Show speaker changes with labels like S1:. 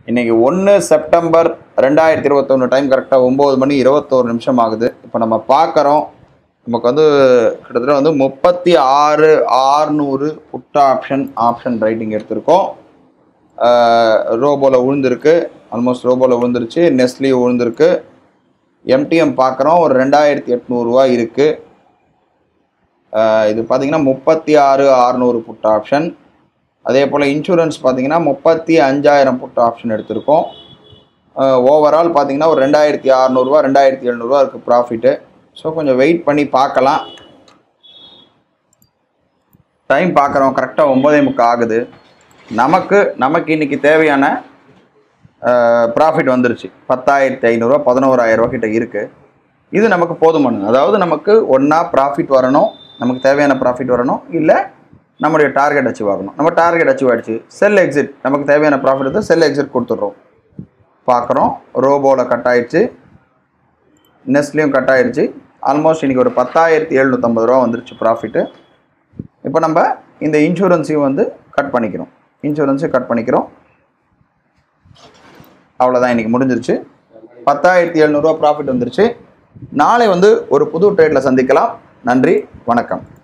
S1: இன்னைக்கு ஒன்று செப்டம்பர் ரெண்டாயிரத்தி இருபத்தொன்று டைம் கரெக்டாக ஒம்பது மணி இருபத்தோரு நிமிஷம் ஆகுது இப்போ நம்ம பார்க்குறோம் நமக்கு வந்து கிட்டத்தட்ட வந்து முப்பத்தி ஆறு ஆறுநூறு புட் ஆப்ஷன் ஆப்ஷன் ரைட்டிங் எடுத்திருக்கோம் ரோபோவில் விழுந்திருக்கு ஆல்மோஸ்ட் ரோபோவில் விழுந்துருச்சு நெஸ்லி விழுந்திருக்கு எம்டிஎம் பார்க்குறோம் ஒரு ரெண்டாயிரத்தி எட்நூறுரூவா இருக்குது இது பார்த்தீங்கன்னா முப்பத்தி ஆறு ஆறுநூறு புட் ஆப்ஷன் அதே போல் இன்சூரன்ஸ் பார்த்தீங்கன்னா முப்பத்தி அஞ்சாயிரம் புட் ஆப்ஷன் எடுத்திருக்கோம் ஓவரால் பார்த்தீங்கன்னா ஒரு ரெண்டாயிரத்தி அறநூறுவா ரெண்டாயிரத்தி எழுநூறுவா இருக்குது ப்ராஃபிட்டு ஸோ கொஞ்சம் வெயிட் பண்ணி பார்க்கலாம் டைம் பார்க்குறோம் கரெக்டாக ஒம்பதே முக்கால் ஆகுது நமக்கு நமக்கு இன்னைக்கு தேவையான ப்ராஃபிட் வந்துருச்சு பத்தாயிரத்தி ஐநூறுரூவா பதினோராயிரரூவா கிட்ட இருக்குது இது நமக்கு போதுமானது அதாவது நமக்கு ஒன்றா ப்ராஃபிட் வரணும் நமக்கு தேவையான ப்ராஃபிட் வரணும் இல்லை நம்மளுடைய டார்கெட் அச்சீவ் ஆகணும் நம்ம டார்கெட் அச்சீவ் ஆகிடுச்சு செல் எக்ஸிட் நமக்கு தேவையான ப்ராஃபிட் வந்து செல் எக்ஸிட் கொடுத்துட்றோம் பார்க்குறோம் ரோபோவில் கட் ஆயிடுச்சு நெஸ்ட்லேயும் கட் ஆயிடுச்சு ஆல்மோஸ்ட் இன்றைக்கி ஒரு பத்தாயிரத்தி எழுநூற்றம்பது ரூபா வந்துருச்சு ப்ராஃபிட்டு இப்போ நம்ம இந்த இன்சூரன்ஸையும் வந்து கட் பண்ணிக்கிறோம் இன்சூரன்ஸையும் கட் பண்ணிக்கிறோம் அவ்வளோதான் இன்றைக்கி முடிஞ்சிருச்சு பத்தாயிரத்தி எழுநூறுவா ப்ராஃபிட் வந்துருச்சு நாளை வந்து ஒரு புது ட்ரேடில் சந்திக்கலாம் நன்றி வணக்கம்